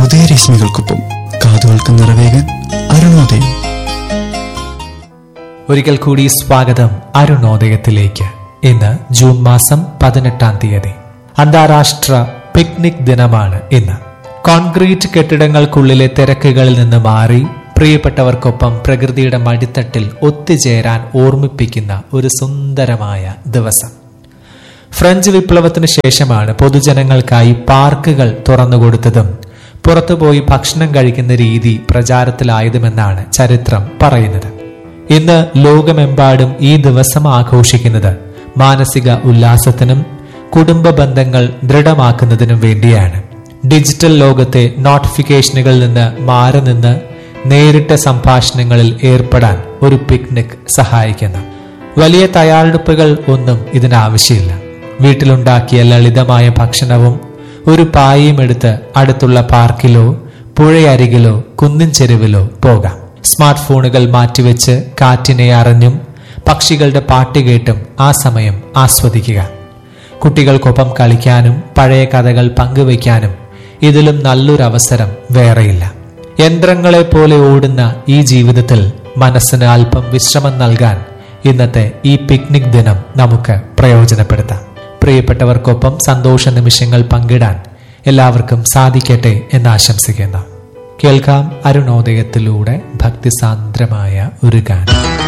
ഉദയരശ്മികൾക്കൊപ്പം കാതുകൾക്ക് നിറവേകാൻ അരുണോദയം ഒരിക്കൽ കൂടി സ്വാഗതം അരുണോദയത്തിലേക്ക് ഇന്ന് ജൂൺ മാസം പതിനെട്ടാം തീയതി അന്താരാഷ്ട്ര പിക്നിക് ദിനമാണ് ഇന്ന് കോൺക്രീറ്റ് കെട്ടിടങ്ങൾക്കുള്ളിലെ തിരക്കുകളിൽ നിന്ന് മാറി പ്രിയപ്പെട്ടവർക്കൊപ്പം പ്രകൃതിയുടെ മടിത്തട്ടിൽ ഒത്തുചേരാൻ ഓർമ്മിപ്പിക്കുന്ന ഒരു സുന്ദരമായ ദിവസം ഫ്രഞ്ച് വിപ്ലവത്തിന് ശേഷമാണ് പൊതുജനങ്ങൾക്കായി പാർക്കുകൾ തുറന്നുകൊടുത്തതും പുറത്തുപോയി ഭക്ഷണം കഴിക്കുന്ന രീതി പ്രചാരത്തിലായതുമെന്നാണ് ചരിത്രം പറയുന്നത് ഇന്ന് ലോകമെമ്പാടും ഈ ദിവസം ആഘോഷിക്കുന്നത് മാനസിക ഉല്ലാസത്തിനും കുടുംബ ബന്ധങ്ങൾ ദൃഢമാക്കുന്നതിനും വേണ്ടിയാണ് ഡിജിറ്റൽ ലോകത്തെ നോട്ടിഫിക്കേഷനുകളിൽ നിന്ന് മാറി നിന്ന് നേരിട്ട സംഭാഷണങ്ങളിൽ ഏർപ്പെടാൻ ഒരു പിക്നിക് സഹായിക്കുന്നു വലിയ തയ്യാറെടുപ്പുകൾ ഒന്നും ഇതിനാവശ്യമില്ല വീട്ടിലുണ്ടാക്കിയ ലളിതമായ ഭക്ഷണവും ഒരു പായയും എടുത്ത് അടുത്തുള്ള പാർക്കിലോ പുഴയരികിലോ കുന്നിൻ ചെരുവിലോ പോകാം സ്മാർട്ട് ഫോണുകൾ മാറ്റിവെച്ച് കാറ്റിനെ അറിഞ്ഞും പക്ഷികളുടെ പാട്ട് കേട്ടും ആ സമയം ആസ്വദിക്കുക കുട്ടികൾക്കൊപ്പം കളിക്കാനും പഴയ കഥകൾ പങ്കുവയ്ക്കാനും ഇതിലും നല്ലൊരു അവസരം വേറെയില്ല യന്ത്രങ്ങളെ പോലെ ഓടുന്ന ഈ ജീവിതത്തിൽ മനസ്സിന് അല്പം വിശ്രമം നൽകാൻ ഇന്നത്തെ ഈ പിക്നിക് ദിനം നമുക്ക് പ്രയോജനപ്പെടുത്താം പ്രിയപ്പെട്ടവർക്കൊപ്പം സന്തോഷ നിമിഷങ്ങൾ പങ്കിടാൻ എല്ലാവർക്കും സാധിക്കട്ടെ എന്ന് ആശംസിക്കുന്നു കേൾക്കാം അരുണോദയത്തിലൂടെ ഭക്തിസാന്ദ്രമായ ഒരു ഗാനം